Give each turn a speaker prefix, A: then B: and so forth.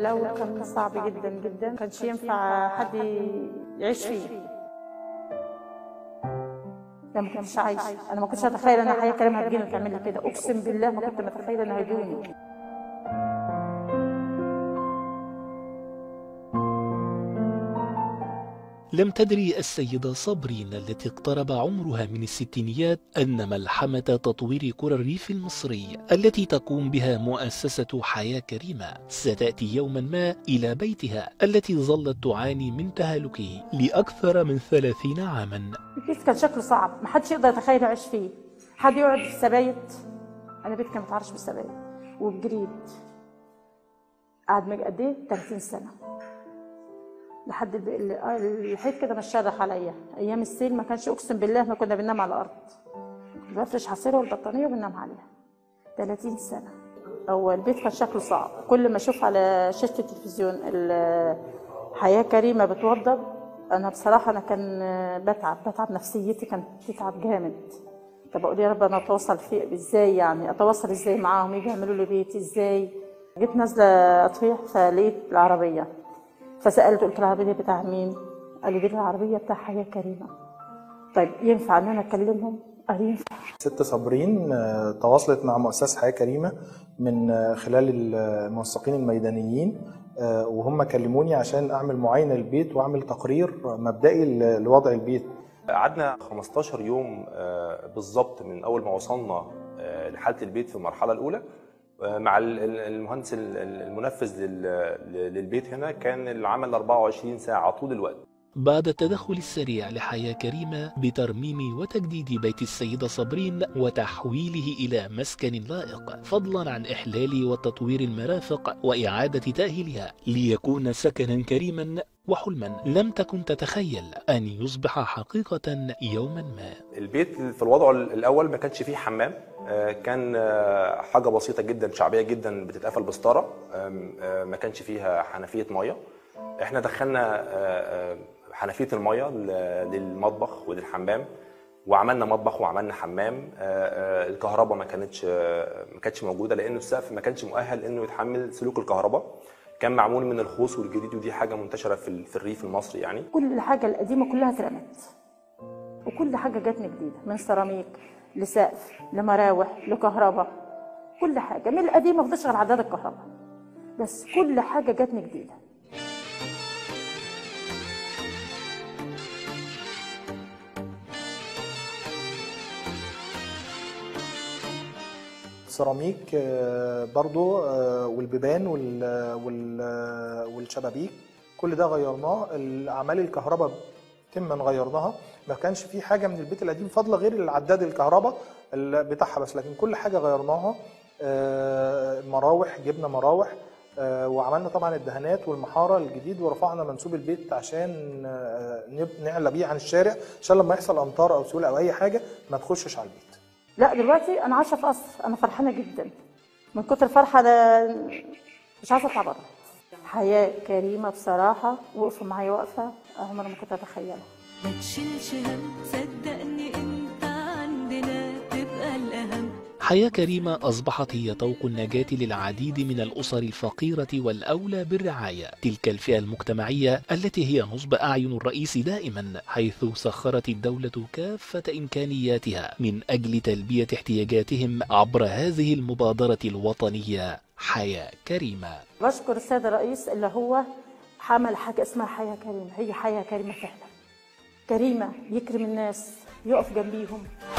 A: الأول كان صعب جدا جدا ما كانش ينفع حد يعيش فيه لا ما كنتش عايش انا ما كنتش اتخيل ان حياه كريمه هتجيني وتعمل لي كده اقسم بالله ما كنت متخيله انها هيجوني
B: لم تدري السيدة صابرين التي اقترب عمرها من الستينيات أن ملحمة تطوير قرى الريف المصري التي تقوم بها مؤسسة حياة كريمة ستأتي يوما ما إلى بيتها التي ظلت تعاني من تهالكه لأكثر من ثلاثين عاما
A: البيت كان شكله صعب ما حدش يقدر يتخيل يعيش فيه حد يقعد في السبايت انا بيت كان متعرش بالسبايت وبجريد قعد مج- قد ايه 30 سنه لحد ال- ال- آه الحيط كده مش شرح عليا ايام السيل ما كانش اقسم بالله ما كنا بننام على الارض كنت بفرش حصيره والبطانيه وبننام عليها 30 سنه هو البيت كان شكله صعب كل ما اشوف على شاشه التلفزيون ال- حياه كريمه بتوضب انا بصراحه انا كان بتعب بتعب نفسيتي كانت بتتعب جامد طب اقول يا رب انا اتواصل في ازاي يعني اتواصل ازاي معاهم يجي يعملوا لي بيت ازاي جيت نازله اطفيح فلقيت العربيه فسالت قلت العربيه دي بتاع مين قال لي دي العربيه بتاع حياه كريمه طيب ينفع ان انا اكلمهم قال لي ينفع
C: ست صابرين آه، تواصلت مع مؤسسة حياة كريمة من آه، خلال المنسقين الميدانيين آه، وهم كلموني عشان أعمل معاينة للبيت وأعمل تقرير مبدئي ل- لوضع البيت
D: قعدنا 15 يوم آه، بالظبط من اول ما وصلنا آه، لحاله البيت في المرحله الاولى آه، مع ال- ال- المهندس ال- ال- المنفذ لل- للبيت هنا كان العمل 24 ساعه طول الوقت
B: بعد التدخل السريع لحياة كريمة بترميم وتجديد بيت السيدة صابرين وتحويله إلى مسكن لائق فضلا عن إحلال وتطوير المرافق وإعادة تأهيلها ليكون سكنا كريما وحلما لم تكن تتخيل أن يصبح حقيقة يوما ما
D: البيت في الوضع الاول ما كانش فيه حمام آه، كان آه، حاجه بسيطه جدا شعبيه جدا بتتقفل بستاره آم، آه، ما كانش فيها حنفيه ميه احنا دخلنا آه، آه، حنفيه الميه ل- للمطبخ وللحمام وعملنا مطبخ وعملنا حمام آه، آه، الكهرباء ما كانتش آه، ما كانتش موجوده لان السقف ما كانش مؤهل انه يتحمل سلوك الكهرباء كان معمول من الخوص والجديد ودي حاجه منتشره في ال- في الريف المصري يعني
A: كل حاجه القديمه كلها اترمت وكل حاجه جاتني جديده من سيراميك لسقف لمراوح لكهرباء كل حاجه من القديمه ما فضلش غير عداد الكهرباء بس كل حاجه جاتني جديده
C: سيراميك آه، برضو آه، والبيبان وال- وال- والشبابيك كل ده غيرناه الاعمال الكهرباء تما غيرناها ما كانش في حاجه من البيت القديم فاضله غير العداد الكهرباء ال- بتاعها بس لكن كل حاجه غيرناها آه، مراوح جبنا مراوح آه، وعملنا طبعا الدهانات والمحاره الجديد ورفعنا منسوب البيت عشان آه، نب- نعلى بيه عن الشارع عشان لما يحصل امطار او سيول او اي حاجه ما تخشش على البيت
A: لا دلوقتي انا عايشه في قصر انا فرحانه جدا من كتر الفرحه ده مش عايزه اطلع بره حياه كريمه بصراحه وقفوا معايا وقفه عمري ما كنت اتخيلها
E: ما تشيلش هم صدقني انت عندنا تبقى الاهم
B: حياة كريمة أصبحت هي طوق النجاة للعديد من الأسر الفقيرة والأولى بالرعاية تلك الفئة المجتمعية التي هي نصب أعين الرئيس دائما حيث سخرت الدولة كافة إمكانياتها من أجل تلبية احتياجاتهم عبر هذه المبادرة الوطنية حياة كريمة
A: بشكر السيد الرئيس اللي هو عمل حاجه اسمها حياه كريمه هي حياه كريمه فعلا كريمه يكرم الناس يقف جنبيهم